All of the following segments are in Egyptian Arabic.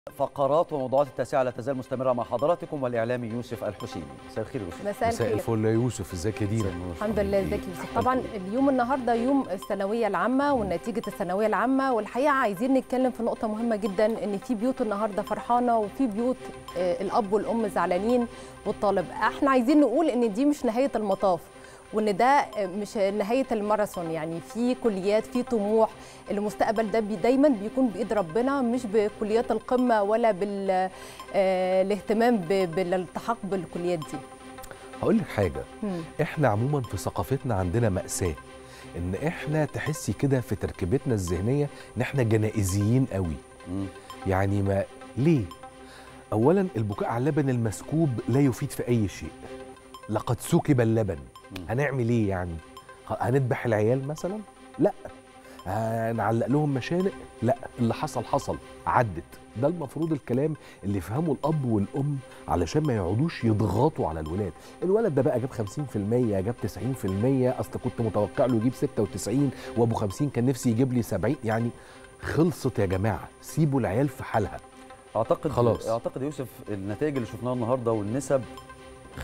فقرات وموضوعات التاسعة لا تزال مستمرة مع حضراتكم والإعلامي يوسف الحسيني مساء الخير يوسف مساء مساء الخير الفل يا يوسف ازيك يا دينا الحمد لله ازيك يا يوسف طبعا اليوم النهارده يوم الثانويه العامه ونتيجه الثانويه العامه والحقيقه عايزين نتكلم في نقطه مهمه جدا ان في بيوت النهارده فرحانه وفي بيوت آه، الاب والام زعلانين والطالب احنا عايزين نقول ان دي مش نهايه المطاف وان ده آه، مش نهايه الماراثون يعني في كليات في طموح المستقبل ده بي دايما بيكون بايد ربنا مش بكليات القمه ولا بالاهتمام بالالتحاق بالكليات دي هقول لك حاجه مم. احنا عموما في ثقافتنا عندنا مأساة ان احنا تحسي كده في تركيبتنا الذهنيه ان احنا جنائزيين قوي مم. يعني ما ليه اولا البكاء على اللبن المسكوب لا يفيد في اي شيء لقد سكب اللبن مم. هنعمل ايه يعني ه- هنذبح العيال مثلا لا هنعلق لهم مشانق لا اللي حصل حصل عدت ده المفروض الكلام اللي يفهمه الاب والام علشان ما يقعدوش يضغطوا على الولاد الولد ده بقى جاب 50% جاب 90% اصل كنت متوقع له يجيب 96 وابو 50 كان نفسي يجيب لي 70 يعني خلصت يا جماعه سيبوا العيال في حالها أعتقد خلاص. أعتقد يوسف النتائج اللي شفناها النهاردة والنسب 65%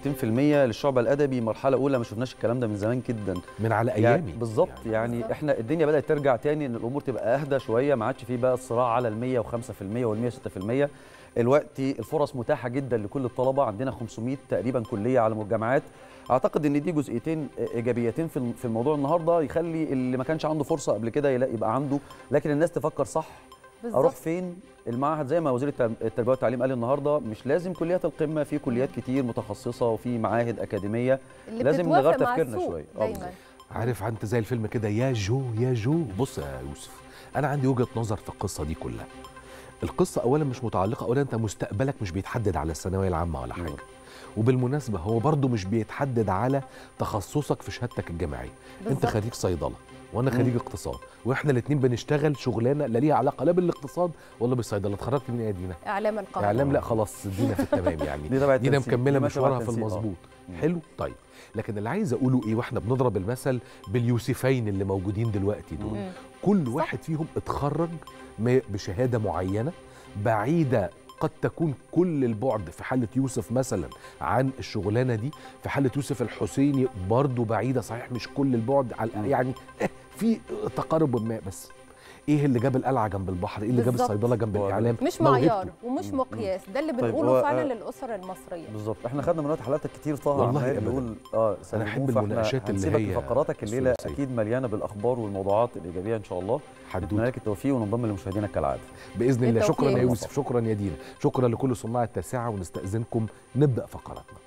للشعب الأدبي مرحلة أولى ما شفناش الكلام ده من زمان جدا من على يعني ايامي بالظبط يعني, بالظبط. احنا الدنيا بدات ترجع تاني ان الامور تبقى اهدى شويه ما عادش فيه بقى الصراع على ال 105% وال 106% الوقت الفرص متاحه جدا لكل الطلبه عندنا 500 تقريبا كليه على الجامعات اعتقد ان دي جزئيتين ايجابيتين في في الموضوع النهارده يخلي اللي ما كانش عنده فرصه قبل كده يلاقي يبقى عنده لكن الناس تفكر صح اروح بالظبط فين المعهد زي ما وزير الترب- التربيه والتعليم قال النهارده مش لازم كليات القمه في كليات كتير متخصصه وفي معاهد اكاديميه اللي لازم بتتوافق نغير مع تفكيرنا السوق شوية. آه، دايما بالظبط. عارف انت زي الفيلم كده يا جو يا جو بص يا يوسف انا عندي وجهه نظر في القصه دي كلها القصه اولا مش متعلقه اولا انت مستقبلك مش بيتحدد على الثانويه العامه ولا حاجه وبالمناسبه هو برضو مش بيتحدد على تخصصك في شهادتك الجامعيه انت بالظبط. خريج صيدله وانا مم. خريج اقتصاد واحنا الاثنين بنشتغل شغلانه لا ليها علاقه لا بالاقتصاد ولا بالصيدله اتخرجت من ايه يا دينا اعلام القاهره اعلام لا خلاص دينا في التمام يعني دي تبع دينا التنسيق. مكمله دي ماشية مع مشوارها في التنسيق، آه. المظبوط مم. حلو طيب لكن اللي عايز اقوله ايه واحنا بنضرب المثل باليوسفين اللي موجودين دلوقتي دول مم. كل واحد فيهم اتخرج م- بشهاده معينه بعيده قد تكون كل البعد في حالة يوسف مثلا عن الشغلانة دي في حالة يوسف الحسيني برضو بعيدة صحيح مش كل البعد على مم. يعني إيه في تقارب ما بس ايه اللي جاب القلعة جنب البحر ايه اللي جاب بالظبط. الصيدلة جنب هو الاعلام مش موهبته. معيار ومش مم. مقياس ده اللي طيب، بنقوله هو- فعلا آه، للاسر المصريه بالظبط احنا خدنا من وقت حلقاتك كتير طه والله عمال أبداً. يقول اه أنا أحب سلموه، فإحنا المناقشات اللي هنسيبك هي فقراتك الليله الثلاثية. اكيد مليانه بالاخبار والموضوعات الايجابيه ان شاء الله نتمنى حدوته لك التوفيق وننضم لمشاهدينا كالعاده باذن الله بالتوفيق شكرا يا يا يوسف شكرا يا دينا شكرا لكل صناع التاسعه ونستاذنكم نبدا فقراتنا